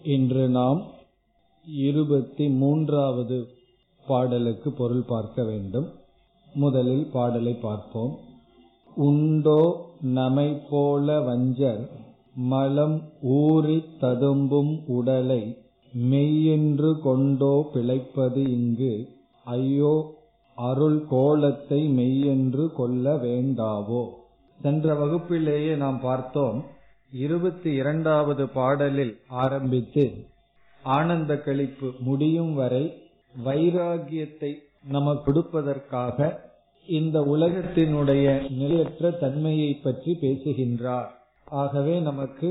இன்று நாம் இருபத்தி மூன்றாவது பாடலுக்கு பொருள் பார்க்க வேண்டும் முதலில் பாடலை பார்ப்போம் உண்டோ நமை போல வஞ்சர் மலம் ஊறித் ததும்பும் உடலை மெய்யென்று கொண்டோ பிழைப்பது இங்கு ஐயோ அருள் கோலத்தை மெய்யென்று கொள்ள வேண்டாவோ சென்ற வகுப்பிலேயே நாம் பார்த்தோம் இருபத்தி இரண்டாவது பாடலில் ஆரம்பித்து ஆனந்த கழிப்பு முடியும் வரை வைராகியத்தை நமக்கு கொடுப்பதற்காக இந்த உலகத்தினுடைய நிலையற்ற தன்மையை பற்றி பேசுகின்றார் ஆகவே நமக்கு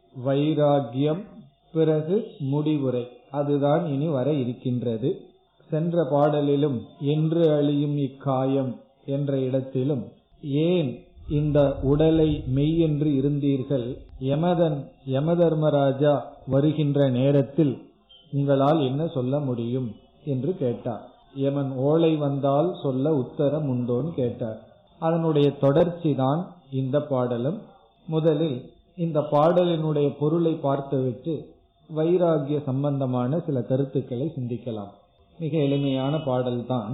வைராகியம் பிறகு முடிவுரை அதுதான் இனி வர இருக்கின்றது சென்ற பாடலிலும் என்று அழியும் இக்காயம் என்ற இடத்திலும் ஏன் இந்த உடலை மெய் என்று இருந்தீர்கள் யமதன் யமதர்மராஜா வருகின்ற நேரத்தில் உங்களால் என்ன சொல்ல முடியும் என்று கேட்டார் யமன் ஓலை வந்தால் சொல்ல உத்தரம் உண்டோன்னு கேட்டார் அதனுடைய தொடர்ச்சி தான் இந்த பாடலும் முதலில் இந்த பாடலினுடைய பொருளை பார்த்துவிட்டு வைராகிய சம்பந்தமான சில கருத்துக்களை சிந்திக்கலாம் மிக எளிமையான பாடல்தான்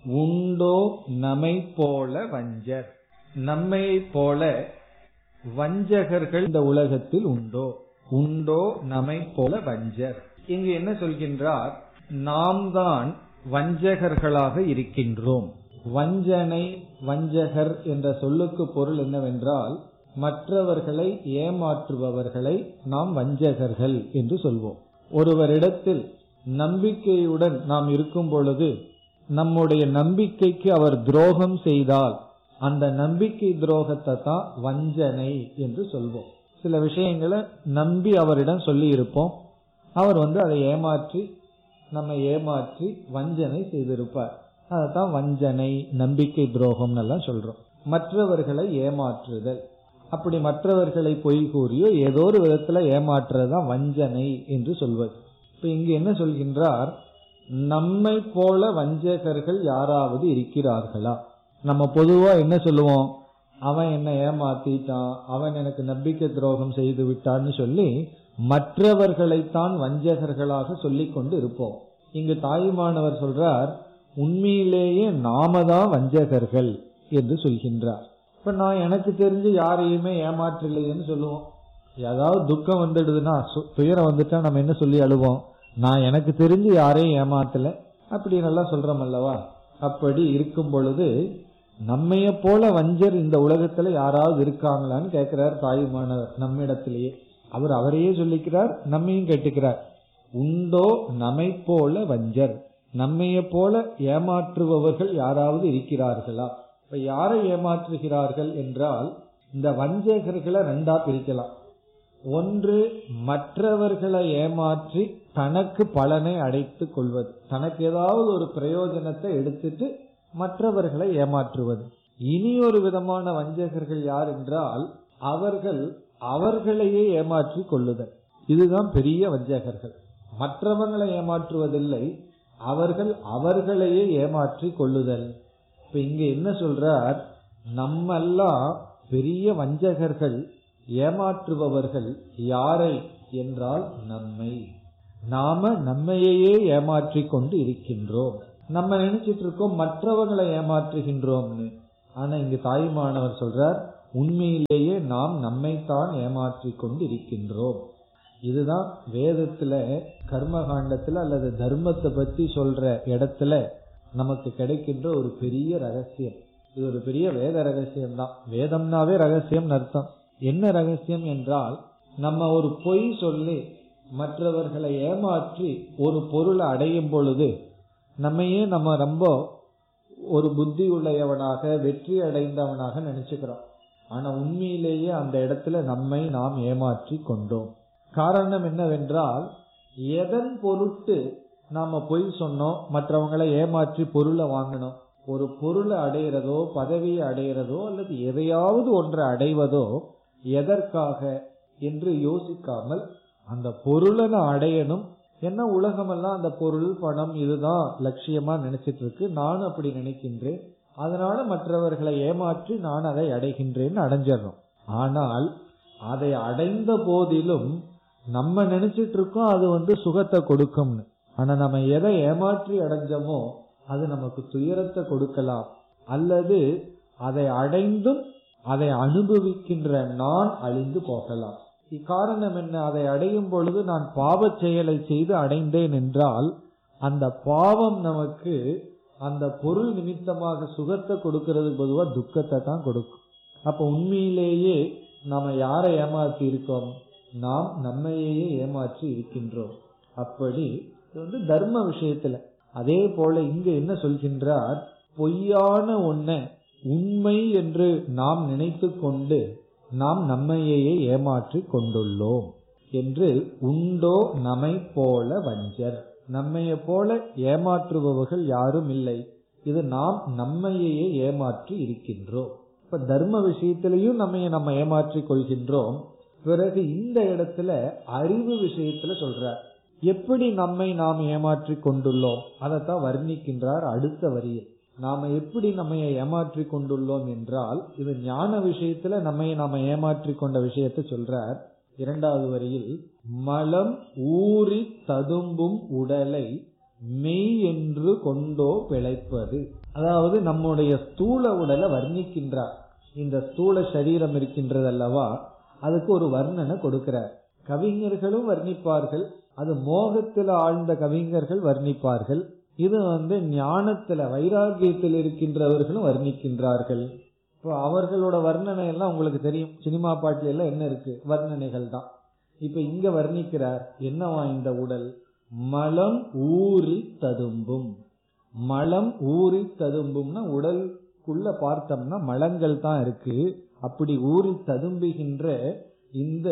உண்டோ நமை போல வஞ்சர் நம்மை போல வஞ்சகர்கள் இந்த உலகத்தில் உண்டோ உண்டோ நமை போல வஞ்சர் இங்கு என்ன சொல்கின்றார் நாம் தான் வஞ்சகர்களாக இருக்கின்றோம் வஞ்சனை வஞ்சகர் என்ற சொல்லுக்கு பொருள் என்னவென்றால் மற்றவர்களை ஏமாற்றுபவர்களை நாம் வஞ்சகர்கள் என்று சொல்வோம் ஒருவரிடத்தில் நம்பிக்கையுடன் நாம் இருக்கும் பொழுது நம்முடைய நம்பிக்கைக்கு அவர் துரோகம் செய்தால் அந்த நம்பிக்கை துரோகத்தை தான் வஞ்சனை என்று சொல்வோம் சில விஷயங்களை நம்பி அவரிடம் சொல்லி இருப்போம் அவர் வந்து அதை ஏமாற்றி நம்ம ஏமாற்றி வஞ்சனை செய்திருப்பார் அதைத்தான் வஞ்சனை நம்பிக்கை துரோகம் எல்லாம் சொல்றோம் மற்றவர்களை ஏமாற்றுதல் அப்படி மற்றவர்களை பொய் கூறியோ ஏதோ ஒரு விதத்துல ஏமாற்றுறதுதான் வஞ்சனை என்று சொல்வது இப்ப இங்கு என்ன சொல்கின்றார் நம்மை போல வஞ்சகர்கள் யாராவது இருக்கிறார்களா நம்ம பொதுவா என்ன சொல்லுவோம் அவன் என்ன ஏமாத்திட்டான் அவன் எனக்கு நம்பிக்கை துரோகம் செய்து விட்டான்னு சொல்லி மற்றவர்களைத்தான் வஞ்சகர்களாக சொல்லிக் கொண்டு இருப்போம் இங்கு தாயுமானவர் சொல்றார் உண்மையிலேயே நாம தான் வஞ்சகர்கள் என்று சொல்கின்றார் இப்ப நான் எனக்கு தெரிஞ்சு யாரையுமே ஏமாற்றலைன்னு சொல்லுவோம் ஏதாவது துக்கம் வந்துடுதுன்னா துயரம் வந்துட்டா நம்ம என்ன சொல்லி அழுவோம் நான் எனக்கு தெரிஞ்சு யாரையும் ஏமாத்தல அப்படி நல்லா சொல்றோம் அல்லவா அப்படி இருக்கும் பொழுது நம்மைய போல வஞ்சர் இந்த உலகத்துல யாராவது இருக்காங்களான்னு கேட்கிறார் தாயுமானவர் நம்மிடத்திலேயே அவர் அவரையே சொல்லிக்கிறார் நம்மையும் கேட்டுக்கிறார் உண்டோ நம்மை போல வஞ்சர் நம்மைய போல ஏமாற்றுபவர்கள் யாராவது இருக்கிறார்களா இப்ப யாரை ஏமாற்றுகிறார்கள் என்றால் இந்த வஞ்சகர்களை ரெண்டா பிரிக்கலாம் ஒன்று மற்றவர்களை ஏமாற்றி தனக்கு பலனை அடைத்துக் கொள்வது தனக்கு ஏதாவது ஒரு பிரயோஜனத்தை எடுத்துட்டு மற்றவர்களை ஏமாற்றுவது இனி ஒரு விதமான வஞ்சகர்கள் யார் என்றால் அவர்கள் அவர்களையே ஏமாற்றி கொள்ளுதல் இதுதான் பெரிய வஞ்சகர்கள் மற்றவர்களை ஏமாற்றுவதில்லை அவர்கள் அவர்களையே ஏமாற்றி கொள்ளுதல் இப்ப இங்க என்ன சொல்றார் நம்மெல்லாம் பெரிய வஞ்சகர்கள் ஏமாற்றுபவர்கள் யாரை என்றால் நம்மை நாம நம்மையே ஏமாற்றி கொண்டு இருக்கின்றோம் நம்ம நினைச்சிட்டு இருக்கோம் மற்றவர்களை ஏமாற்றுகின்றோம்னு ஆனா இங்க தாய்மானவர் சொல்றார் உண்மையிலேயே நாம் நம்மைத்தான் ஏமாற்றி கொண்டு இருக்கின்றோம் இதுதான் வேதத்துல கர்மகாண்டத்துல அல்லது தர்மத்தை பத்தி சொல்ற இடத்துல நமக்கு கிடைக்கின்ற ஒரு பெரிய ரகசியம் இது ஒரு பெரிய வேத ரகசியம் தான் வேதம்னாவே ரகசியம் அர்த்தம் என்ன ரகசியம் என்றால் நம்ம ஒரு பொய் சொல்லி மற்றவர்களை ஏமாற்றி ஒரு பொருளை அடையும் பொழுது நம்மையே நம்ம ரொம்ப ஒரு புத்தி உள்ளவனாக வெற்றி அடைந்தவனாக நினைச்சுக்கிறோம் ஆனா உண்மையிலேயே அந்த இடத்துல நம்மை நாம் ஏமாற்றி கொண்டோம் காரணம் என்னவென்றால் எதன் பொருட்டு நாம பொய் சொன்னோம் மற்றவங்களை ஏமாற்றி பொருளை வாங்கணும் ஒரு பொருளை அடையிறதோ பதவியை அடையிறதோ அல்லது எதையாவது ஒன்றை அடைவதோ எதற்காக என்று யோசிக்காமல் அந்த பொருளை நான் அடையணும் என்ன உலகமெல்லாம் அந்த பொருள் பணம் இதுதான் லட்சியமா நினைச்சிட்டு இருக்கு நானும் அப்படி நினைக்கின்றேன் அதனால மற்றவர்களை ஏமாற்றி நான் அதை அடைகின்றேன்னு அடைஞ்சிடறோம் ஆனால் அதை அடைந்த போதிலும் நம்ம நினைச்சிட்டு இருக்கோம் அது வந்து சுகத்தை கொடுக்கும்னு ஆனா நம்ம எதை ஏமாற்றி அடைஞ்சோமோ அது நமக்கு துயரத்தை கொடுக்கலாம் அல்லது அதை அடைந்தும் அதை அனுபவிக்கின்ற நான் அழிந்து போகலாம் இக்காரணம் என்ன அதை அடையும் பொழுது நான் பாவச் செயலை செய்து அடைந்தேன் என்றால் அந்த பாவம் நமக்கு அந்த பொருள் நிமித்தமாக சுகத்தை கொடுக்கிறது பொதுவா துக்கத்தை தான் கொடுக்கும் அப்ப உண்மையிலேயே நாம யாரை ஏமாற்றி இருக்கோம் நாம் நம்மையே ஏமாற்றி இருக்கின்றோம் அப்படி இது வந்து தர்ம விஷயத்துல அதே போல இங்க என்ன சொல்கின்றார் பொய்யான ஒன்ன உண்மை என்று நாம் நினைத்து கொண்டு நாம் நம்மையே ஏமாற்றி கொண்டுள்ளோம் என்று உண்டோ நம்மை போல வஞ்சர் நம்மைய போல ஏமாற்றுபவர்கள் யாரும் இல்லை இது நாம் நம்மையே ஏமாற்றி இருக்கின்றோம் இப்ப தர்ம விஷயத்திலையும் நம்மைய நம்ம ஏமாற்றி கொள்கின்றோம் பிறகு இந்த இடத்துல அறிவு விஷயத்துல சொல்றார் எப்படி நம்மை நாம் ஏமாற்றி கொண்டுள்ளோம் அதைத்தான் வர்ணிக்கின்றார் அடுத்த வரியில் நாம எப்படி நம்ம ஏமாற்றி கொண்டுள்ளோம் என்றால் இது ஞான விஷயத்துல நம்மை நாம ஏமாற்றி கொண்ட விஷயத்தை சொல்றார் இரண்டாவது வரியில் மலம் ஊறி ததும்பும் உடலை மெய் என்று கொண்டோ பிழைப்பது அதாவது நம்முடைய ஸ்தூல உடலை வர்ணிக்கின்றார் இந்த ஸ்தூல சரீரம் இருக்கின்றது அல்லவா அதுக்கு ஒரு வர்ணனை கொடுக்கிறார் கவிஞர்களும் வர்ணிப்பார்கள் அது மோகத்தில் ஆழ்ந்த கவிஞர்கள் வர்ணிப்பார்கள் இது வந்து ஞானத்துல வைராகியத்தில் இருக்கின்றவர்களும் வர்ணிக்கின்றார்கள் இப்போ அவர்களோட வர்ணனை எல்லாம் உங்களுக்கு தெரியும் சினிமா பாட்டுல எல்லாம் என்ன இருக்கு வர்ணனைகள் தான் இப்ப இங்க வர்ணிக்கிறார் என்னவா இந்த உடல் மலம் ஊறி ததும்பும் மலம் ஊறி ததும்பும்னா உடலுக்குள்ள பார்த்தோம்னா மலங்கள் தான் இருக்கு அப்படி ஊறி ததும்புகின்ற இந்த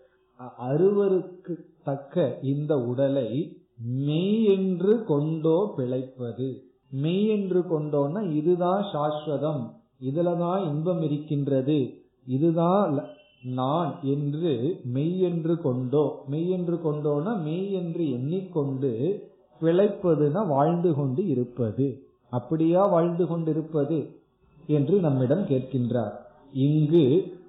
அறுவருக்கு தக்க இந்த உடலை மெய் என்று கொண்டோ பிழைப்பது மெய் என்று கொண்டோன்னா இதுதான் சாஸ்வதம் இதுலதான் இன்பம் இருக்கின்றது இதுதான் நான் என்று மெய் என்று கொண்டோ மெய் என்று கொண்டோனா மெய் என்று எண்ணிக்கொண்டு பிழைப்பதுனா வாழ்ந்து கொண்டு இருப்பது அப்படியா வாழ்ந்து கொண்டிருப்பது என்று நம்மிடம் கேட்கின்றார் இங்கு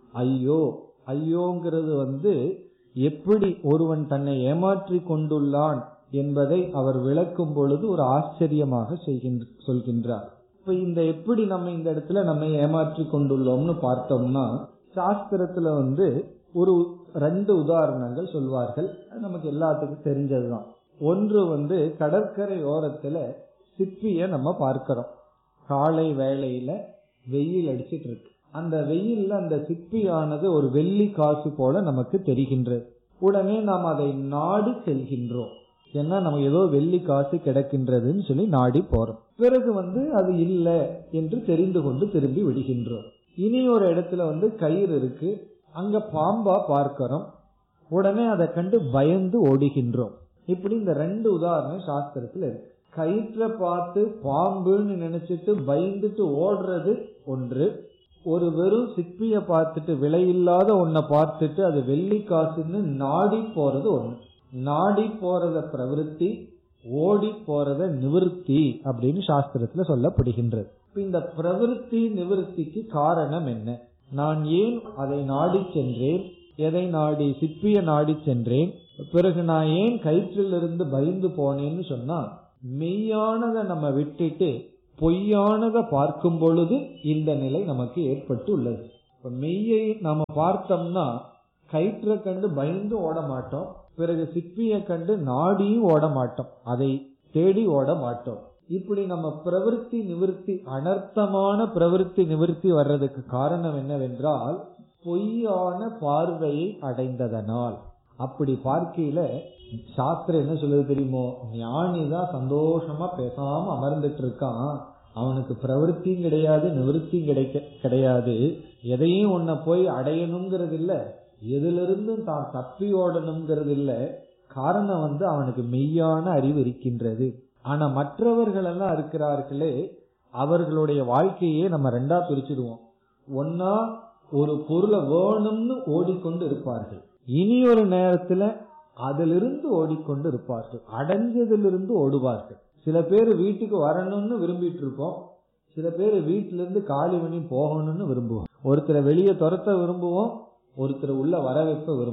ஐயோ ஐயோங்கிறது வந்து எப்படி ஒருவன் தன்னை ஏமாற்றி கொண்டுள்ளான் என்பதை அவர் விளக்கும் பொழுது ஒரு ஆச்சரியமாக சொல்கின்றார் இப்ப இந்த எப்படி நம்ம இந்த இடத்துல நம்ம ஏமாற்றி கொண்டுள்ளோம்னு பார்த்தோம்னா சாஸ்திரத்துல வந்து ஒரு ரெண்டு உதாரணங்கள் சொல்வார்கள் நமக்கு எல்லாத்துக்கும் தெரிஞ்சதுதான் ஒன்று வந்து கடற்கரை ஓரத்துல சிப்பிய நம்ம பார்க்கிறோம் காலை வேளையில வெயில் அடிச்சிட்டு இருக்கு அந்த வெயில்ல அந்த சிப்பியானது ஒரு வெள்ளி காசு போல நமக்கு தெரிகின்றது உடனே நாம் அதை நாடி செல்கின்றோம் ஏன்னா நம்ம ஏதோ வெள்ளி காசு கிடக்கின்றதுன்னு சொல்லி நாடி போறோம் பிறகு வந்து அது இல்லை என்று தெரிந்து கொண்டு திரும்பி விடுகின்றோம் இனி ஒரு இடத்துல வந்து கயிறு இருக்கு அங்க பாம்பா பார்க்கிறோம் உடனே அதை கண்டு பயந்து ஓடுகின்றோம் இப்படி இந்த ரெண்டு உதாரணம் சாஸ்திரத்துல இருக்கு கயிற்ற பார்த்து பாம்புன்னு நினைச்சிட்டு பயந்துட்டு ஓடுறது ஒன்று ஒரு வெறும் சிப்பிய பார்த்துட்டு விலையில்லாத ஒன்ன பார்த்துட்டு அது வெள்ளி காசுன்னு நாடி போறது ஒண்ணு நாடி போறத பிரவருத்தி ஓடி போறத நிவர்த்தி அப்படின்னு சாஸ்திரத்துல சொல்லப்படுகின்றது இந்த பிரவருத்தி நிவர்த்திக்கு காரணம் என்ன நான் ஏன் அதை நாடி சென்றேன் எதை நாடி சிப்பிய நாடி சென்றேன் பிறகு நான் ஏன் கயிற்றிலிருந்து பயந்து போனேன்னு சொன்னா மெய்யானதை நம்ம விட்டுட்டு பொய்யானதை பார்க்கும் பொழுது இந்த நிலை நமக்கு ஏற்பட்டு உள்ளது இப்ப மெய்யை நாம பார்த்தோம்னா கயிற்றை கண்டு பயந்து ஓட மாட்டோம் பிறகு சிப்பியை கண்டு நாடியும் ஓட மாட்டோம் அதை தேடி ஓட மாட்டோம் இப்படி நம்ம பிரவருத்தி நிவர்த்தி அனர்த்தமான பிரவருத்தி நிவர்த்தி வர்றதுக்கு காரணம் என்னவென்றால் பொய்யான பார்வையை அடைந்ததனால் அப்படி பார்க்கையில சாஸ்திரம் என்ன சொல்லுது தெரியுமோ ஞானிதான் சந்தோஷமா பேசாம அமர்ந்துட்டு இருக்கான் அவனுக்கு பிரவருத்தியும் கிடையாது நிவர்த்தியும் கிடைக்க கிடையாது எதையும் உன்னை போய் அடையணுங்கிறது இல்ல எதிலிருந்தும் தான் தப்பி ஓடணுங்கிறது இல்ல காரணம் வந்து அவனுக்கு மெய்யான அறிவு இருக்கின்றது ஆனா மற்றவர்கள் எல்லாம் இருக்கிறார்களே அவர்களுடைய வாழ்க்கையே நம்ம ரெண்டா பிரிச்சிடுவோம் ஒன்னா ஒரு பொருளை வேணும்னு ஓடிக்கொண்டு இருப்பார்கள் இனி ஒரு நேரத்துல அதிலிருந்து ஓடிக்கொண்டு இருப்பார்கள் அடைஞ்சதிலிருந்து ஓடுவார்கள் சில பேர் வீட்டுக்கு வரணும்னு விரும்பிட்டு இருப்போம் சில பேர் வீட்டில இருந்து காலி பண்ணி போகணும்னு விரும்புவோம் ஒருத்தரை வெளியே துரத்த விரும்புவோம் ஒருத்தர் உள்ள வர வைப்ப விரும்புவோம்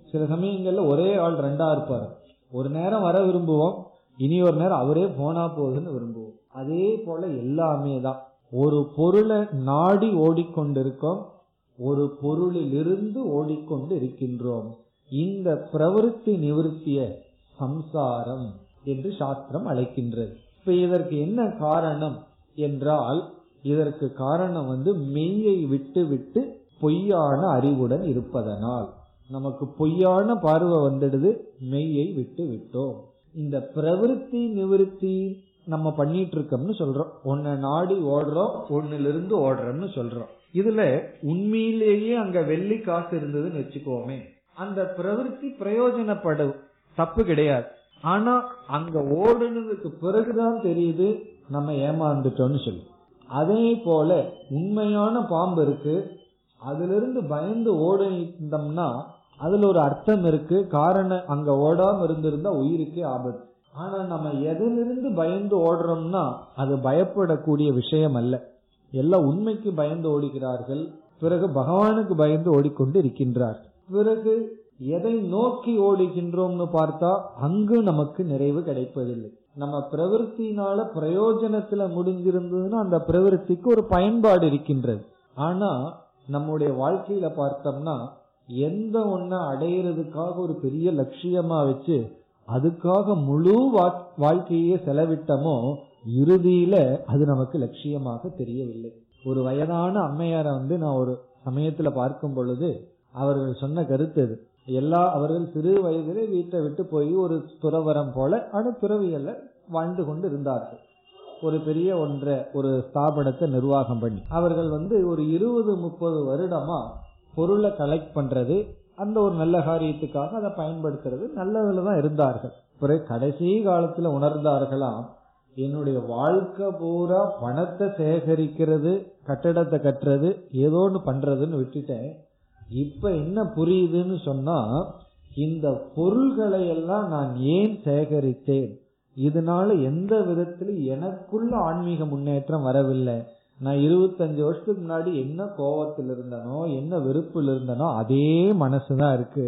சில சமயங்கள்ல ஒரே ஆள் ரெண்டா இருப்பாரு ஒரு நேரம் வர விரும்புவோம் இனி ஒரு நேரம் அவரே போனா போகுதுன்னு விரும்புவோம் அதே போல எல்லாமே தான் ஒரு பொருளை நாடி ஓடிக்கொண்டிருக்கோம் ஒரு பொருளிலிருந்து ஓடிக்கொண்டு இருக்கின்றோம் இந்த பிரவருத்தி நிவர்த்திய சம்சாரம் என்று சாஸ்திரம் அழைக்கின்றது இப்ப இதற்கு என்ன காரணம் என்றால் இதற்கு காரணம் வந்து மெய்யை விட்டு விட்டு பொய்யான அறிவுடன் இருப்பதனால் நமக்கு பொய்யான பார்வை வந்துடுது மெய்யை விட்டு விட்டோம் இந்த பிரவருத்தி நிவர்த்தி நம்ம பண்ணிட்டு இருக்கோம்னு சொல்றோம் ஒன்ன நாடி ஓடுறோம் ஒன்னிலிருந்து ஓடுறோம்னு சொல்றோம் இதுல உண்மையிலேயே அங்க வெள்ளி காசு இருந்ததுன்னு வச்சுக்கோமே அந்த பிரவருத்தி பிரயோஜனப்படும் தப்பு கிடையாது ஆனா அங்க ஓடுனதுக்கு பிறகுதான் தெரியுது நம்ம ஏமாந்துட்டோம்னு சொல்லி அதே போல உண்மையான பாம்பு இருக்கு அதுல இருந்து பயந்து ஓடிந்தோம்னா அதுல ஒரு அர்த்தம் இருக்கு காரணம் அங்க ஓடாம இருந்திருந்தா உயிருக்கே ஆபத்து ஆனா நம்ம எதிலிருந்து பயந்து ஓடுறோம்னா அது பயப்படக்கூடிய விஷயம் அல்ல எல்லாம் உண்மைக்கு பயந்து ஓடுகிறார்கள் பிறகு பகவானுக்கு பயந்து ஓடிக்கொண்டு இருக்கின்றார் பிறகு எதை நோக்கி ஓடுகின்றோம்னு பார்த்தா அங்கு நமக்கு நிறைவு கிடைப்பதில்லை நம்ம பிரவருத்தினால பிரயோஜனத்துல முடிஞ்சிருந்ததுன்னா அந்த பிரவருத்திக்கு ஒரு பயன்பாடு இருக்கின்றது ஆனா நம்முடைய வாழ்க்கையில பார்த்தோம்னா எந்த ஒன்ன அடையிறதுக்காக ஒரு பெரிய லட்சியமா வச்சு அதுக்காக முழு வாழ்க்கையே செலவிட்டமோ இறுதியில அது நமக்கு லட்சியமாக தெரியவில்லை ஒரு வயதான அம்மையாரை வந்து நான் ஒரு சமயத்துல பார்க்கும் பொழுது அவர்கள் சொன்ன கருத்து அது எல்லா அவர்கள் சிறு வயதிலே வீட்டை விட்டு போய் ஒரு துறவரம் போல அணு துறவியல்ல வாழ்ந்து கொண்டு இருந்தார்கள் ஒரு பெரிய ஒன்றை ஒரு ஸ்தாபனத்தை நிர்வாகம் பண்ணி அவர்கள் வந்து ஒரு இருபது முப்பது வருடமா பொருளை கலெக்ட் பண்றது அந்த ஒரு நல்ல காரியத்துக்காக அதை பயன்படுத்துறது நல்லதுல தான் இருந்தார்கள் பிறகு கடைசி காலத்துல உணர்ந்தார்களாம் என்னுடைய வாழ்க்கை பூரா பணத்தை சேகரிக்கிறது கட்டடத்தை கட்டுறது ஏதோ ஒன்று பண்றதுன்னு விட்டுட்டேன் இப்ப என்ன புரியுதுன்னு சொன்னா இந்த பொருள்களை எல்லாம் நான் ஏன் சேகரித்தேன் இதனால எந்த விதத்திலும் எனக்குள்ள ஆன்மீக முன்னேற்றம் வரவில்லை நான் இருபத்தஞ்சு வருஷத்துக்கு முன்னாடி என்ன கோபத்தில் இருந்தனோ என்ன வெறுப்பில் இருந்தனோ அதே மனசுதான் இருக்கு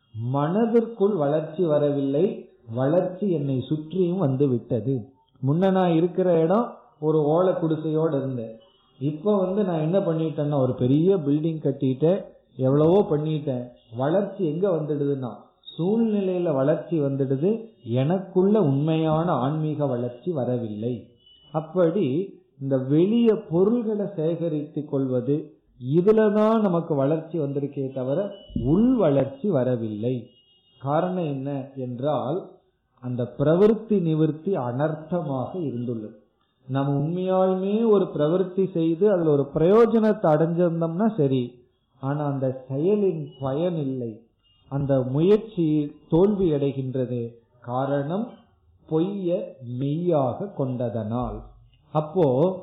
மனதிற்குள் வளர்ச்சி வரவில்லை வளர்ச்சி என்னை சுற்றியும் வந்து விட்டது முன்ன நான் இருக்கிற இடம் ஒரு ஓலை குடிசையோடு இருந்தேன் இப்ப வந்து நான் என்ன பண்ணிட்டேன்னா ஒரு பெரிய பில்டிங் கட்டிட்டேன் எவ்வளவோ பண்ணிட்டேன் வளர்ச்சி எங்க வந்துடுதுன்னா சூழ்நிலையில வளர்ச்சி வந்துடுது எனக்குள்ள உண்மையான ஆன்மீக வளர்ச்சி வரவில்லை அப்படி இந்த வெளிய பொருள்களை சேகரித்து கொள்வது இதுலதான் நமக்கு வளர்ச்சி வந்திருக்கே தவிர உள் வளர்ச்சி வரவில்லை காரணம் என்ன என்றால் அந்த பிரவருத்தி நிவர்த்தி அனர்த்தமாக இருந்துள்ளது நம்ம உண்மையாலுமே ஒரு பிரவருத்தி செய்து அதுல ஒரு பிரயோஜனத்தை அடைஞ்சிருந்தோம்னா சரி ஆனா அந்த செயலின் பயன் இல்லை அந்த முயற்சி தோல்வி அடைகின்றது காரணம் பொய்ய மெய்யாக கொண்டதனால் அப்போ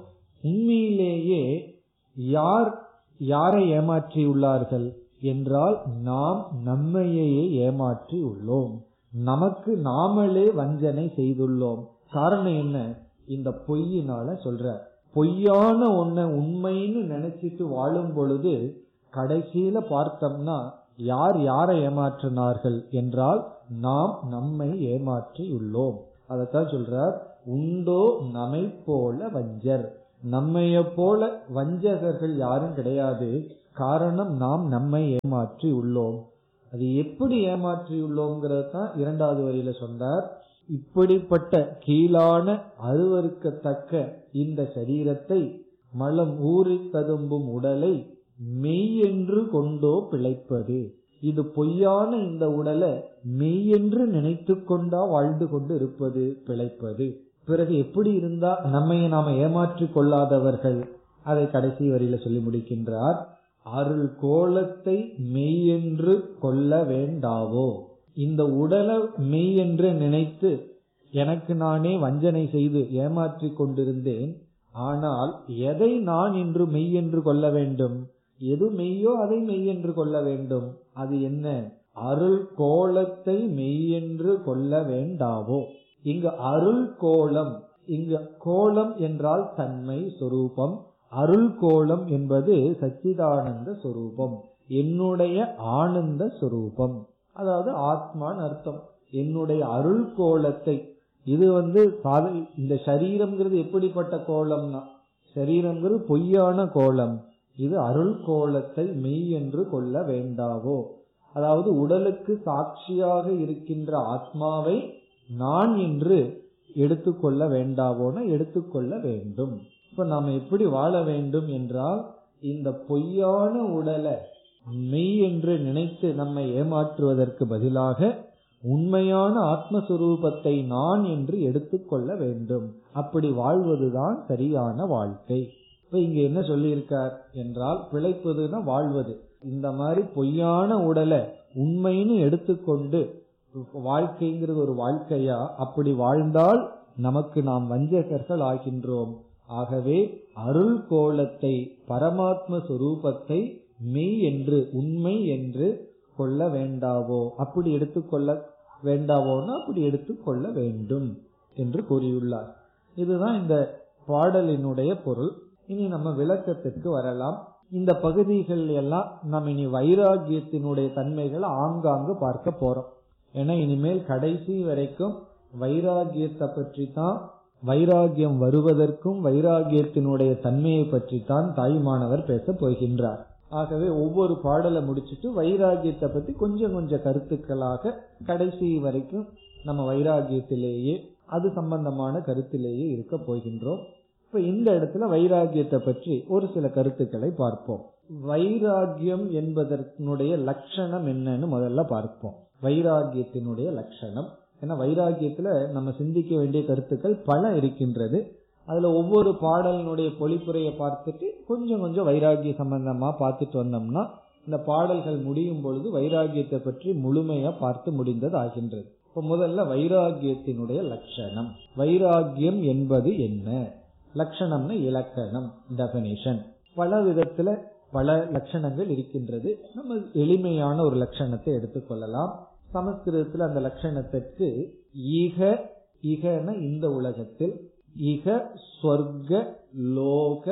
உண்மையிலேயே யார் யாரை ஏமாற்றி உள்ளார்கள் என்றால் நாம் நம்மையே ஏமாற்றி உள்ளோம் நமக்கு நாமளே வஞ்சனை செய்துள்ளோம் காரணம் என்ன இந்த பொய்யினால சொல்ற பொய்யான ஒன்ன உண்மைன்னு நினைச்சிட்டு வாழும் பொழுது கடைசியில பார்த்தோம்னா யார் யாரை ஏமாற்றினார்கள் என்றால் நாம் நம்மை ஏமாற்றி உள்ளோம் அதத்தான் சொல்றார் உண்டோ நம்மை போல வஞ்சர் நம்மைய போல வஞ்சகர்கள் யாரும் கிடையாது காரணம் நாம் நம்மை ஏமாற்றி உள்ளோம் அது எப்படி ஏமாற்றி உள்ளோங்கிறது தான் இரண்டாவது வரியில சொன்னார் இப்படிப்பட்ட கீழான அருவருக்கத்தக்க இந்த சரீரத்தை மலம் ஊறி ததும்பும் உடலை மெய் என்று கொண்டோ பிழைப்பது இது பொய்யான இந்த உடலை மெய் என்று நினைத்து கொண்டா வாழ்ந்து கொண்டு இருப்பது பிழைப்பது பிறகு எப்படி இருந்தா நம்மை நாம ஏமாற்றிக் கொள்ளாதவர்கள் அதை கடைசி வரியில சொல்லி முடிக்கின்றார் அருள் கோலத்தை மெய் என்று கொள்ள வேண்டாவோ இந்த உடலை மெய் என்று நினைத்து எனக்கு நானே வஞ்சனை செய்து ஏமாற்றிக் கொண்டிருந்தேன் ஆனால் எதை நான் இன்று மெய் என்று கொள்ள வேண்டும் எது மெய்யோ அதை மெய் என்று கொள்ள வேண்டும் அது என்ன அருள் கோலத்தை மெய் என்று கொள்ள வேண்டாவோ இங்கு அருள் கோலம் இங்கு கோலம் என்றால் தன்மை சொரூபம் அருள் கோலம் என்பது சச்சிதானந்த சொரூபம் என்னுடைய ஆனந்த சொரூபம் அதாவது ஆத்மான்னு அர்த்தம் என்னுடைய அருள் கோலத்தை இது வந்து சாத இந்த சரீரம்ங்கிறது எப்படிப்பட்ட கோலம்னா சரீரம்ங்கிறது பொய்யான கோலம் இது அருள் கோலத்தை மெய் என்று கொள்ள வேண்டாவோ அதாவது உடலுக்கு சாட்சியாக இருக்கின்ற ஆத்மாவை நான் என்று எடுத்துக்கொள்ள வேண்டாவோன எடுத்துக்கொள்ள வேண்டும் இப்ப நாம எப்படி வாழ வேண்டும் என்றால் இந்த பொய்யான உடலை மெய் என்று நினைத்து நம்மை ஏமாற்றுவதற்கு பதிலாக உண்மையான ஆத்மஸ்வரூபத்தை நான் என்று எடுத்துக்கொள்ள வேண்டும் அப்படி வாழ்வதுதான் சரியான வாழ்க்கை இப்ப இங்க என்ன சொல்லியிருக்கார் என்றால் பிழைப்பதுன்னா வாழ்வது இந்த மாதிரி பொய்யான உடலை உண்மைன்னு எடுத்துக்கொண்டு வாழ்க்கைங்கிறது ஒரு வாழ்க்கையா அப்படி வாழ்ந்தால் நமக்கு நாம் வஞ்சகர்கள் ஆகின்றோம் ஆகவே அருள் கோலத்தை பரமாத்ம சுரூபத்தை மெய் என்று உண்மை என்று கொள்ள வேண்டாவோ அப்படி எடுத்துக்கொள்ள வேண்டாவோன்னா அப்படி எடுத்துக்கொள்ள வேண்டும் என்று கூறியுள்ளார் இதுதான் இந்த பாடலினுடைய பொருள் இனி நம்ம விளக்கத்திற்கு வரலாம் இந்த பகுதிகள் எல்லாம் நம்ம இனி வைராகியத்தினுடைய தன்மைகளை ஆங்காங்கு பார்க்க போறோம் ஏன்னா இனிமேல் கடைசி வரைக்கும் வைராகியத்தை பற்றி தான் வைராகியம் வருவதற்கும் வைராகியத்தினுடைய தன்மையை பற்றி தான் தாய்மானவர் பேச போகின்றார் ஆகவே ஒவ்வொரு பாடலை முடிச்சுட்டு வைராகியத்தை பத்தி கொஞ்சம் கொஞ்சம் கருத்துக்களாக கடைசி வரைக்கும் நம்ம வைராகியத்திலேயே அது சம்பந்தமான கருத்திலேயே இருக்க போகின்றோம் இப்ப இந்த இடத்துல வைராகியத்தை பற்றி ஒரு சில கருத்துக்களை பார்ப்போம் வைராகியம் என்பதனுடைய லட்சணம் என்னன்னு முதல்ல பார்ப்போம் வைராகியத்தினுடைய லட்சணம் ஏன்னா வைராகியத்துல நம்ம சிந்திக்க வேண்டிய கருத்துக்கள் பல இருக்கின்றது அதுல ஒவ்வொரு பாடலினுடைய பொழிப்புரையை பார்த்துட்டு கொஞ்சம் கொஞ்சம் வைராகிய சம்பந்தமா பார்த்துட்டு வந்தோம்னா இந்த பாடல்கள் முடியும் பொழுது வைராகியத்தை பற்றி முழுமையா பார்த்து முடிந்தது ஆகின்றது இப்ப முதல்ல வைராகியத்தினுடைய லட்சணம் வைராகியம் என்பது என்ன லட்சணம்னு இலக்கணம் டெபனிஷன் பல விதத்துல பல லட்சணங்கள் இருக்கின்றது நம்ம எளிமையான ஒரு லட்சணத்தை எடுத்துக்கொள்ளலாம் சமஸ்கிருதத்தில் அந்த லட்சணத்திற்கு ஈக இகன இந்த உலகத்தில் இக ஸ்வர்க லோக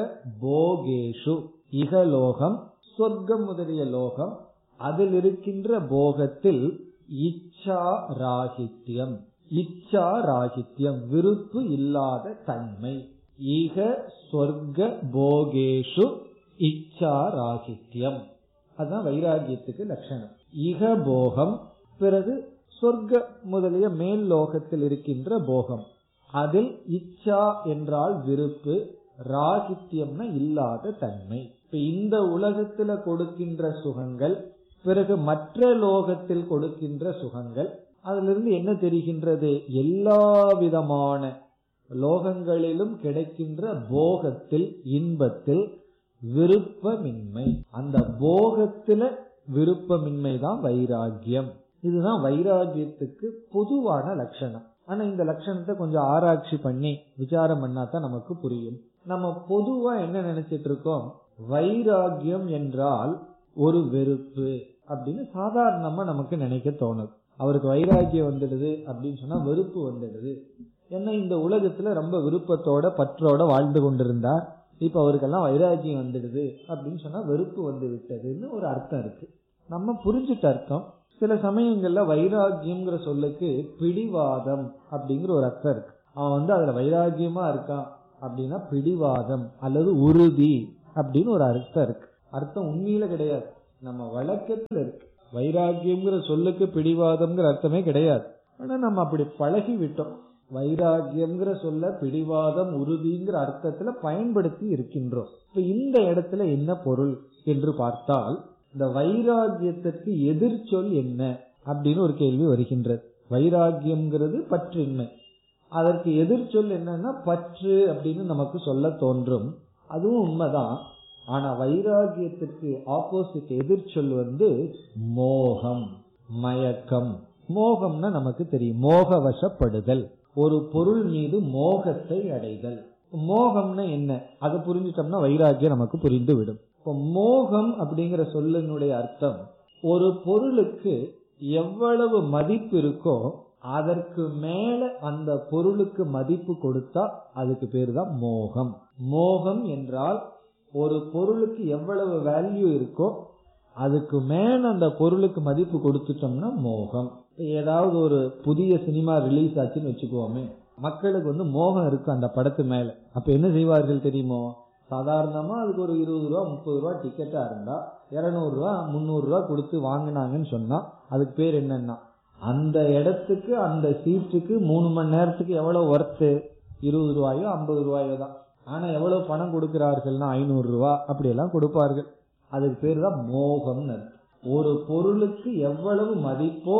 போகேஷு இகலோகம் சொர்க்கம் முதலிய லோகம் அதில் இருக்கின்ற போகத்தில் இச்சா ராகித்யம் இச்சா ராகித்யம் விருப்பு இல்லாத தன்மை ஈக சொர்க்க போகேஷு இச்சா ராகித்யம் அதுதான் வைராகியத்துக்கு லட்சணம் இக போகம் பிறகு சொர்க்க முதலிய மேல் லோகத்தில் இருக்கின்ற போகம் அதில் இச்சா என்றால் விருப்பு ராகித்யம்னா இல்லாத தன்மை இப்ப இந்த உலகத்துல கொடுக்கின்ற சுகங்கள் பிறகு மற்ற லோகத்தில் கொடுக்கின்ற சுகங்கள் அதிலிருந்து என்ன தெரிகின்றது எல்லா விதமான லோகங்களிலும் கிடைக்கின்ற போகத்தில் இன்பத்தில் விருப்பமின்மை அந்த போகத்துல விருப்பமின்மை தான் வைராகியம் இதுதான் வைராகியத்துக்கு பொதுவான லட்சணம் ஆனா இந்த லட்சணத்தை கொஞ்சம் ஆராய்ச்சி பண்ணி விசாரம் பண்ணா தான் நமக்கு புரியும் நம்ம பொதுவா என்ன நினைச்சிட்டு இருக்கோம் வைராகியம் என்றால் ஒரு வெறுப்பு அப்படின்னு சாதாரணமா நமக்கு நினைக்க தோணுது அவருக்கு வைராகியம் வந்துடுது அப்படின்னு சொன்னா வெறுப்பு வந்துடுது ஏன்னா இந்த உலகத்துல ரொம்ப விருப்பத்தோட பற்றோட வாழ்ந்து கொண்டிருந்தார் இப்ப அவருக்கெல்லாம் வைராகியம் வந்துடுது அப்படின்னு சொன்னா வெறுப்பு வந்து விட்டதுன்னு ஒரு அர்த்தம் இருக்கு நம்ம புரிஞ்சுட்ட அர்த்தம் சில சமயங்கள்ல வைராகியம்ங்கிற சொல்லுக்கு பிடிவாதம் அப்படிங்கிற ஒரு அர்த்தம் இருக்கு அவன் வந்து அதுல வைராகியமா இருக்கான் அப்படின்னா பிடிவாதம் அல்லது உறுதி அப்படின்னு ஒரு அர்த்தம் இருக்கு அர்த்தம் உண்மையில கிடையாது நம்ம வழக்கத்துல இருக்கு வைராகியம்ங்கிற சொல்லுக்கு பிடிவாதம்ங்கிற அர்த்தமே கிடையாது ஆனா நம்ம அப்படி பழகி விட்டோம் வைராகியம்ங்கிற சொல்ல பிடிவாதம் உறுதிங்கிற அர்த்தத்துல பயன்படுத்தி இருக்கின்றோம் இப்ப இந்த இடத்துல என்ன பொருள் என்று பார்த்தால் இந்த வைராகியத்திற்கு எதிர்ச்சொல் என்ன அப்படின்னு ஒரு கேள்வி வருகின்றது வைராகியம்ங்கிறது பற்றின்மை அதற்கு எதிர்ச்சொல் என்னன்னா பற்று அப்படின்னு நமக்கு சொல்ல தோன்றும் அதுவும் உண்மைதான் ஆனா வைராகியத்திற்கு ஆப்போசிட் எதிர்ச்சொல் வந்து மோகம் மயக்கம் மோகம்னா நமக்கு தெரியும் மோக வசப்படுதல் ஒரு பொருள் மீது மோகத்தை அடைதல் மோகம்னா என்ன அதை புரிஞ்சிட்டோம்னா வைராகியம் நமக்கு புரிந்து விடும் இப்போ மோகம் அப்படிங்கிற சொல்லினுடைய அர்த்தம் ஒரு பொருளுக்கு எவ்வளவு மதிப்பு இருக்கோ அதற்கு மேல அந்த பொருளுக்கு மதிப்பு கொடுத்தா அதுக்கு பேரு தான் மோகம் மோகம் என்றால் ஒரு பொருளுக்கு எவ்வளவு வேல்யூ இருக்கோ அதுக்கு மேல அந்த பொருளுக்கு மதிப்பு கொடுத்துட்டோம்னா மோகம் இப்ப ஏதாவது ஒரு புதிய சினிமா ரிலீஸ் ஆச்சுன்னு வச்சுக்குவோமே மக்களுக்கு வந்து மோகம் இருக்கு அந்த படத்து மேல அப்ப என்ன செய்வார்கள் தெரியுமோ சாதாரணமா அதுக்கு ஒரு இருபது ரூபா முப்பது ரூபா டிக்கெட்டா இருந்தா இருநூறு ரூபா முந்நூறு ரூபா கொடுத்து வாங்கினாங்கன்னு சொன்னா அதுக்கு பேர் என்னன்னா அந்த இடத்துக்கு அந்த சீட்டுக்கு மூணு மணி நேரத்துக்கு எவ்வளவு ஒர்த்து இருபது ரூபாயோ ஐம்பது ரூபாயோ தான் ஆனா எவ்வளவு பணம் கொடுக்கிறார்கள்னா ஐநூறு ரூபா அப்படி எல்லாம் கொடுப்பார்கள் அதுக்கு பேர் தான் மோகம்னு அர்த்தம். ஒரு பொருளுக்கு எவ்வளவு மதிப்போ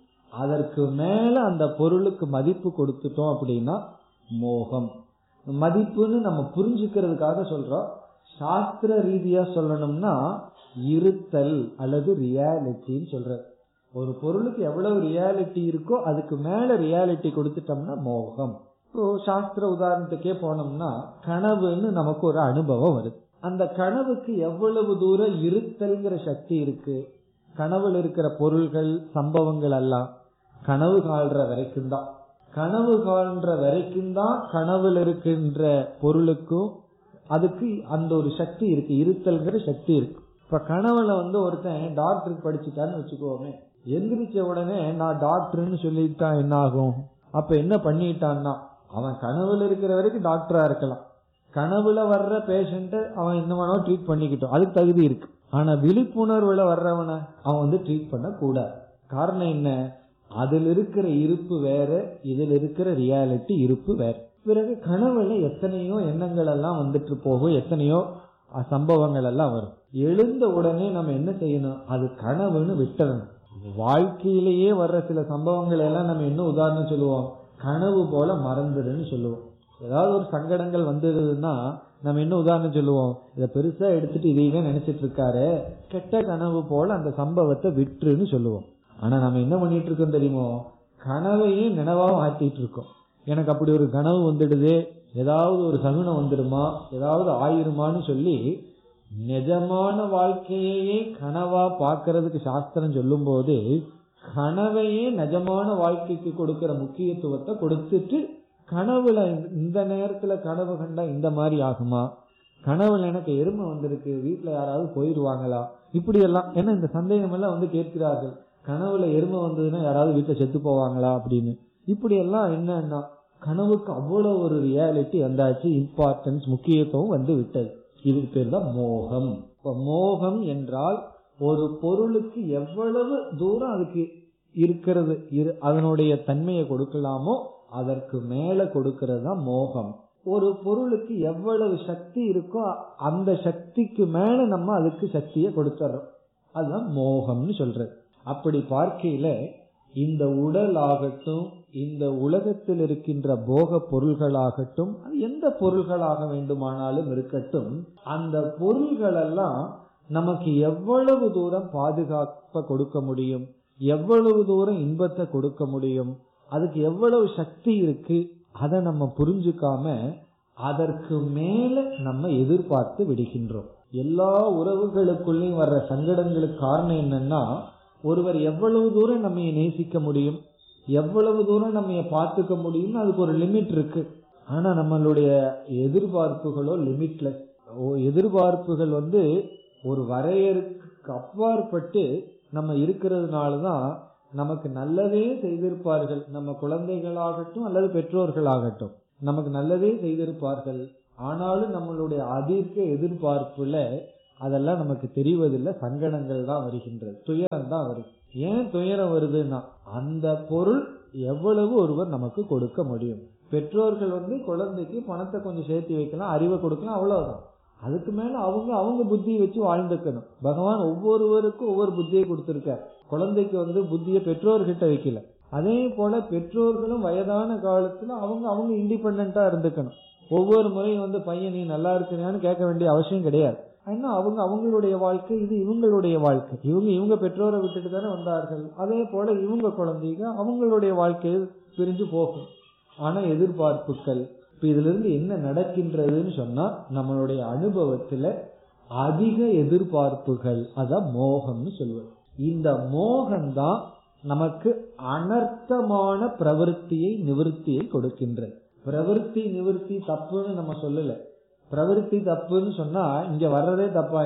அதற்கு மேல அந்த பொருளுக்கு மதிப்பு கொடுத்துட்டோம் அப்படின்னா மோகம் மதிப்புன்னு நம்ம புரிஞ்சுக்கிறதுக்காக சொல்றோம் சாஸ்திர ரீதியா சொல்லணும்னா இருத்தல் அல்லது ரியாலிட்டின்னு சொல்ற ஒரு பொருளுக்கு எவ்வளவு ரியாலிட்டி இருக்கோ அதுக்கு மேல ரியாலிட்டி கொடுத்துட்டோம்னா மோகம் இப்போ சாஸ்திர உதாரணத்துக்கே போனோம்னா கனவுன்னு நமக்கு ஒரு அனுபவம் வருது அந்த கனவுக்கு எவ்வளவு தூரம் இருத்தல்ங்கிற சக்தி இருக்கு கனவுல இருக்கிற பொருள்கள் சம்பவங்கள் எல்லாம் கனவு கால்ற வரைக்கும் தான் கனவு காண்ற வரைக்கும் தான் கனவுல இருக்கின்ற பொருளுக்கும் அதுக்கு அந்த ஒரு சக்தி இருக்கு இருத்தல்ங்கிற சக்தி இருக்கு இப்ப கனவுல வந்து ஒருத்தன் டாக்டருக்கு படிச்சுட்டான்னு வச்சுக்கோமே எந்திரிச்ச உடனே நான் டாக்டர்னு சொல்லிட்டா என்ன ஆகும் அப்ப என்ன பண்ணிட்டான்னா அவன் கனவுல இருக்கிற வரைக்கும் டாக்டரா இருக்கலாம் கனவுல வர்ற பேஷண்ட அவன் என்ன வேணா ட்ரீட் பண்ணிக்கிட்டோம் அதுக்கு தகுதி இருக்கு ஆனா விழிப்புணர்வுல வர்றவனை அவன் வந்து ட்ரீட் பண்ண கூடாது காரணம் என்ன அதில் இருக்கிற இருப்பு வேற இதில் இருக்கிற ரியாலிட்டி இருப்பு வேற பிறகு கனவுல எத்தனையோ எண்ணங்கள் எல்லாம் வந்துட்டு போகும் எத்தனையோ அஹ், சம்பவங்கள் எல்லாம் வரும் எழுந்த உடனே நம்ம என்ன செய்யணும் அது கனவுன்னு விட்டுறணும் வாழ்க்கையிலேயே வர்ற சில சம்பவங்கள் எல்லாம் நம்ம என்ன உதாரணம் சொல்லுவோம் கனவு போல மறந்துடுன்னு சொல்லுவோம் ஏதாவது ஒரு சங்கடங்கள் வந்ததுன்னா நம்ம என்ன உதாரணம் சொல்லுவோம் இத பெருசா எடுத்துட்டு இதையே நினைச்சிட்டு இருக்காரு கெட்ட கனவு போல அந்த சம்பவத்தை விட்டுருன்னு சொல்லுவோம் ஆனா நம்ம என்ன பண்ணிட்டு இருக்கோம் தெரியுமோ கனவையே நினைவா மாத்திட்டு இருக்கோம் எனக்கு அப்படி ஒரு கனவு வந்துடுது ஏதாவது ஒரு சகுனம் வந்துடுமா ஏதாவது ஆயிருமான்னு சொல்லி நிஜமான வாழ்க்கையையே கனவா பார்க்கறதுக்கு சாஸ்திரம் சொல்லும் போது கனவையே நிஜமான வாழ்க்கைக்கு கொடுக்கிற முக்கியத்துவத்தை கொடுத்துட்டு கனவுல இந்த நேரத்துல கனவு கண்டா இந்த மாதிரி ஆகுமா கனவுல எனக்கு எருமை வந்திருக்கு வீட்டுல யாராவது போயிருவாங்களா இப்படி எல்லாம் ஏன்னா இந்த சந்தேகம் எல்லாம் வந்து கேட்கிறார்கள் கனவுல எருமை வந்ததுன்னா யாராவது வீட்டுல செத்து போவாங்களா அப்படின்னு இப்படி எல்லாம் என்னன்னா கனவுக்கு அவ்வளவு ஒரு ரியாலிட்டி வந்தாச்சு இம்பார்ட்டன்ஸ் முக்கியத்துவம் வந்து விட்டது இதுக்கு பேர் தான் மோகம் இப்ப மோகம் என்றால் ஒரு பொருளுக்கு எவ்வளவு தூரம் அதுக்கு இருக்கிறது இரு- அதனுடைய தன்மையை கொடுக்கலாமோ அதற்கு மேல கொடுக்கிறது தான் மோகம் ஒரு பொருளுக்கு எவ்வளவு சக்தி இருக்கோ அந்த சக்திக்கு மேல நம்ம அதுக்கு சக்தியை கொடுத்துறோம் அதுதான் மோகம்னு சொல்றது அப்படி பார்க்கையில இந்த உடல் ஆகட்டும் இந்த உலகத்தில் இருக்கின்ற போக பொருள்களாகட்டும் அது எந்த பொருள்களாக வேண்டுமானாலும் இருக்கட்டும் அந்த பொருள்கள் எல்லாம் நமக்கு எவ்வளவு தூரம் பாதுகாப்பை கொடுக்க முடியும் எவ்வளவு தூரம் இன்பத்தை கொடுக்க முடியும் அதுக்கு எவ்வளவு சக்தி இருக்கு அதை நம்ம புரிஞ்சுக்காம அதற்கு மேல நம்ம எதிர்பார்த்து விடுகின்றோம் எல்லா உறவுகளுக்குள்ளேயும் வர்ற சங்கடங்களுக்கு காரணம் என்னன்னா ஒருவர் எவ்வளவு தூரம் நம்ம நேசிக்க முடியும் எவ்வளவு தூரம் நம்ம பார்த்துக்க முடியும்னு அதுக்கு ஒரு லிமிட் இருக்கு ஆனா நம்மளுடைய எதிர்பார்ப்புகளோ லிமிட்லெஸ் எதிர்பார்ப்புகள் வந்து ஒரு வரையறுக்கு அப்பாற்பட்டு நம்ம இருக்கிறதுனாலதான் நமக்கு நல்லதே செய்திருப்பார்கள் நம்ம குழந்தைகளாகட்டும் அல்லது பெற்றோர்களாகட்டும் நமக்கு நல்லதே செய்திருப்பார்கள் ஆனாலும் நம்மளுடைய அதிர்க்க எதிர்பார்ப்புல அதெல்லாம் நமக்கு தெரிவதில்லை சங்கடங்கள் தான் வருகின்றது துயரம் தான் வரும் ஏன் துயரம் வருதுன்னா அந்த பொருள் எவ்வளவு ஒருவர் நமக்கு கொடுக்க முடியும் பெற்றோர்கள் வந்து குழந்தைக்கு பணத்தை கொஞ்சம் சேர்த்து வைக்கலாம் அறிவை கொடுக்கலாம் அவ்வளவுதான் அதுக்கு மேல அவங்க அவங்க புத்தியை வச்சு வாழ்ந்துக்கணும் பகவான் ஒவ்வொருவருக்கும் ஒவ்வொரு புத்தியை கொடுத்திருக்கார் குழந்தைக்கு வந்து புத்தியை பெற்றோர்கிட்ட வைக்கல அதே போல பெற்றோர்களும் வயதான காலத்துல அவங்க அவங்க இண்டிபெண்டா இருந்துக்கணும் ஒவ்வொரு முறையும் வந்து பையன் நீ நல்லா இருக்கிறியான்னு கேட்க வேண்டிய அவசியம் கிடையாது ஏன்னா அவங்க அவங்களுடைய வாழ்க்கை இது இவங்களுடைய வாழ்க்கை இவங்க இவங்க பெற்றோரை விட்டுட்டு தானே வந்தார்கள் அதே போல இவங்க குழந்தைங்க அவங்களுடைய வாழ்க்கையை பிரிஞ்சு போகும் ஆனா எதிர்பார்ப்புகள் இப்ப இதுல இருந்து என்ன நடக்கின்றதுன்னு சொன்னா நம்மளுடைய அனுபவத்துல அதிக எதிர்பார்ப்புகள் அதான் மோகம்னு சொல்லுவது இந்த மோகம் தான் நமக்கு அனர்த்தமான பிரவருத்தியை நிவர்த்தியை கொடுக்கின்றது பிரவருத்தி நிவர்த்தி தப்புன்னு நம்ம சொல்லல பிரவருத்தி தப்புன்னு சொன்னா இங்க வர்றதே தப்பாயிரும்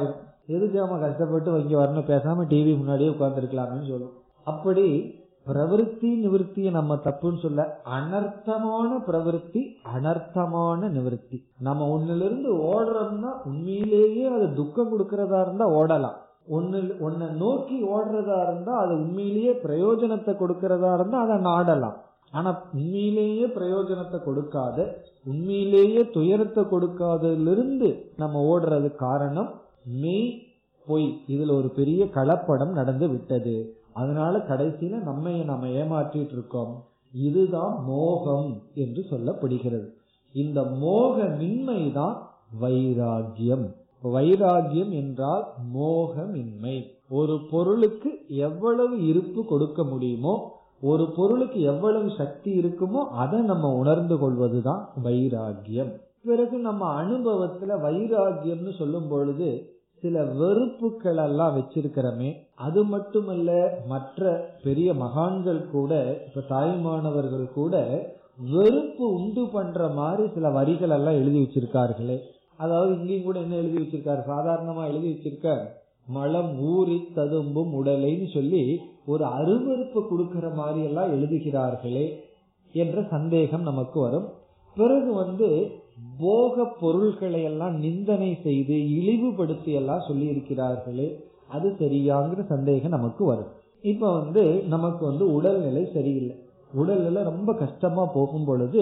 எதுக்கு நம்ம கஷ்டப்பட்டு இங்க வரணும் பேசாம டிவி முன்னாடியே உட்கார்ந்துருக்கலாம்னு சொல்லும் அப்படி பிரவருத்தி நிவர்த்தியை நம்ம தப்புன்னு சொல்ல அனர்த்தமான பிரவருத்தி அனர்த்தமான நிவர்த்தி நம்ம ஒன்னிலிருந்து ஓடுறோம்னா உண்மையிலேயே அது துக்கம் கொடுக்கறதா இருந்தா ஓடலாம் ஒன்னு ஒன்ன நோக்கி ஓடுறதா இருந்தா அது உண்மையிலேயே பிரயோஜனத்தை கொடுக்கறதா இருந்தா அதை நாடலாம் ஆனா உண்மையிலேயே பிரயோஜனத்தை கொடுக்காத உண்மையிலேயே துயரத்தை கொடுக்காததிலிருந்து நம்ம ஓடுறது காரணம் மெய் பொய் இதுல ஒரு பெரிய கலப்படம் நடந்து விட்டது அதனால கடைசியில நம்ம நம்ம ஏமாற்றிட்டு இருக்கோம் இதுதான் மோகம் என்று சொல்லப்படுகிறது இந்த மோகமின்மை தான் வைராகியம் வைராகியம் என்றால் மோகமின்மை ஒரு பொருளுக்கு எவ்வளவு இருப்பு கொடுக்க முடியுமோ ஒரு பொருளுக்கு எவ்வளவு சக்தி இருக்குமோ அதை நம்ம உணர்ந்து கொள்வதுதான் வைராகியம் பிறகு நம்ம அனுபவத்துல வைராகியம்னு சொல்லும் பொழுது சில வெறுப்புகள் எல்லாம் வச்சிருக்கிறோமே அது மட்டுமல்ல மற்ற பெரிய மகான்கள் கூட இப்ப தாய்மானவர்கள் கூட வெறுப்பு உண்டு பண்ற மாதிரி சில வரிகள் எல்லாம் எழுதி வச்சிருக்கார்களே அதாவது இங்கேயும் கூட என்ன எழுதி வச்சிருக்காரு சாதாரணமா எழுதி வச்சிருக்கார் மலம் ஊறி ததும்பும் உடலைன்னு சொல்லி ஒரு அருவறுப்பு கொடுக்கிற மாதிரி எல்லாம் எழுதுகிறார்களே என்ற சந்தேகம் நமக்கு வரும் பிறகு வந்து போக பொருள்களை எல்லாம் நிந்தனை செய்து இழிவுபடுத்தி எல்லாம் சொல்லி இருக்கிறார்களே அது சரியாங்கிற சந்தேகம் நமக்கு வரும் இப்ப வந்து நமக்கு வந்து உடல்நிலை சரியில்லை உடல்நிலை ரொம்ப கஷ்டமா போகும் பொழுது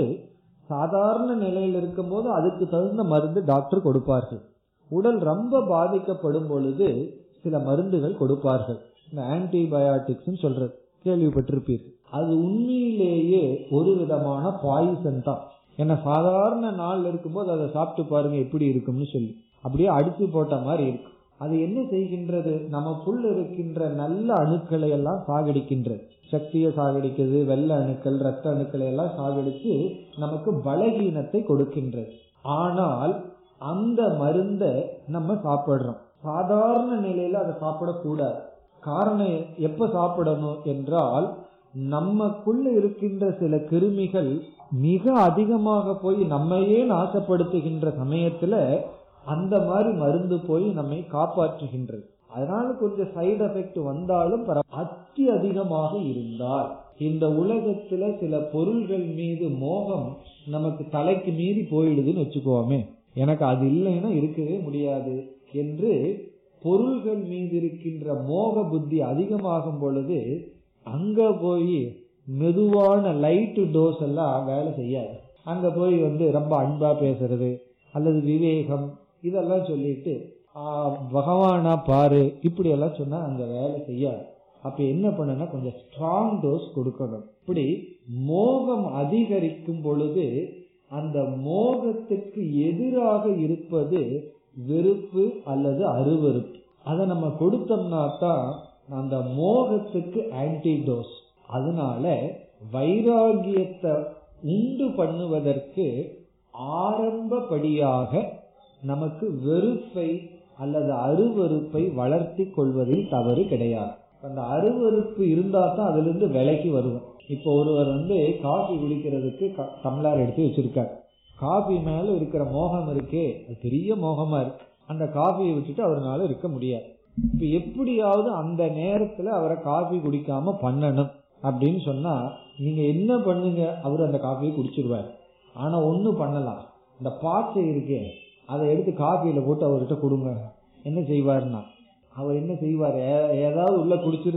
சாதாரண நிலையில் இருக்கும்போது அதுக்கு தகுந்த மருந்து டாக்டர் கொடுப்பார்கள் உடல் ரொம்ப பாதிக்கப்படும் பொழுது சில மருந்துகள் கொடுப்பார்கள் இந்த ஆன்டிபயாட்டிக்ஸ் சொல்றது கேள்விப்பட்டிருப்பீர்கள் அது உண்மையிலேயே ஒரு விதமான பாய்சன் தான் ஏன்னா சாதாரண நாள் இருக்கும்போது அதை சாப்பிட்டு பாருங்க எப்படி இருக்கும்னு சொல்லி அப்படியே அடிச்சு போட்ட மாதிரி இருக்கும் அது என்ன செய்கின்றது நமக்குள்ள இருக்கின்ற நல்ல அணுக்களை எல்லாம் சாகடிக்கின்றது சக்தியை சாகடிக்கிறது வெள்ள அணுக்கள் ரத்த அணுக்களை எல்லாம் சாகடித்து நமக்கு பலகீனத்தை கொடுக்கின்றது ஆனால் அந்த மருந்தை நம்ம சாப்பிடுறோம் சாதாரண நிலையில அதை சாப்பிடக்கூடாது காரணம் எப்ப சாப்பிடணும் என்றால் நமக்குள்ள இருக்கின்ற சில கிருமிகள் மிக அதிகமாக போய் நம்மையே நாசப்படுத்துகின்ற சமயத்துல அந்த மாதிரி மருந்து போய் நம்மை காப்பாற்றுகின்றது அதனால கொஞ்சம் சைடு எஃபெக்ட் வந்தாலும் அத்தி அதிகமாக இருந்தால் இந்த உலகத்துல சில பொருள்கள் மீது மோகம் நமக்கு தலைக்கு மீறி போயிடுதுன்னு வச்சுக்கோமே எனக்கு அது இல்லைன்னா இருக்கவே முடியாது என்று பொருள்கள் மீது இருக்கின்ற மோக புத்தி அதிகமாகும் பொழுது அங்க போய் மெதுவான லைட் டோஸ் எல்லாம் வேலை செய்யாது அங்க போய் வந்து ரொம்ப அன்பா பேசுறது அல்லது விவேகம் இதெல்லாம் சொல்லிட்டு பகவானா பாரு இப்படி எல்லாம் சொன்னா அங்க வேலை செய்யாது அப்ப என்ன பண்ணனா கொஞ்சம் ஸ்ட்ராங் டோஸ் கொடுக்கணும் இப்படி மோகம் அதிகரிக்கும் பொழுது அந்த மோகத்துக்கு எதிராக இருப்பது வெறுப்பு அல்லது அருவறுப்பு அதை நம்ம கொடுத்தோம்னா தான் அந்த மோகத்துக்கு ஆன்டிடோஸ் அதனால வைராகியத்தை உண்டு பண்ணுவதற்கு ஆரம்பப்படியாக நமக்கு வெறுப்பை அல்லது அருவறுப்பை வளர்த்தி கொள்வதில் தவறு கிடையாது அந்த அருவறுப்பு இருந்தா தான் அதுல இருந்து விலைக்கு வருவோம் இப்போ ஒருவர் வந்து காஃபி குடிக்கிறதுக்கு டம்ளார் எடுத்து வச்சிருக்கார் காஃபி மேல இருக்கிற மோகம் இருக்கே அது பெரிய மோகமா இருக்கு அந்த காஃபியை விட்டுட்டு அவரால் இருக்க முடியாது இப்ப எப்படியாவது அந்த நேரத்துல அவரை காஃபி குடிக்காம பண்ணணும் அப்படின்னு சொன்னா நீங்க என்ன பண்ணுங்க அவர் அந்த காஃபியை குடிச்சிருவார் ஆனா ஒண்ணு பண்ணலாம் இந்த பாச்சை இருக்கே அதை எடுத்து காஃபியில போட்டு அவர்கிட்ட கொடுங்க என்ன செய்வார்னா அவர் என்ன செய்வார் ஏதாவது உள்ள குடிச்சிரு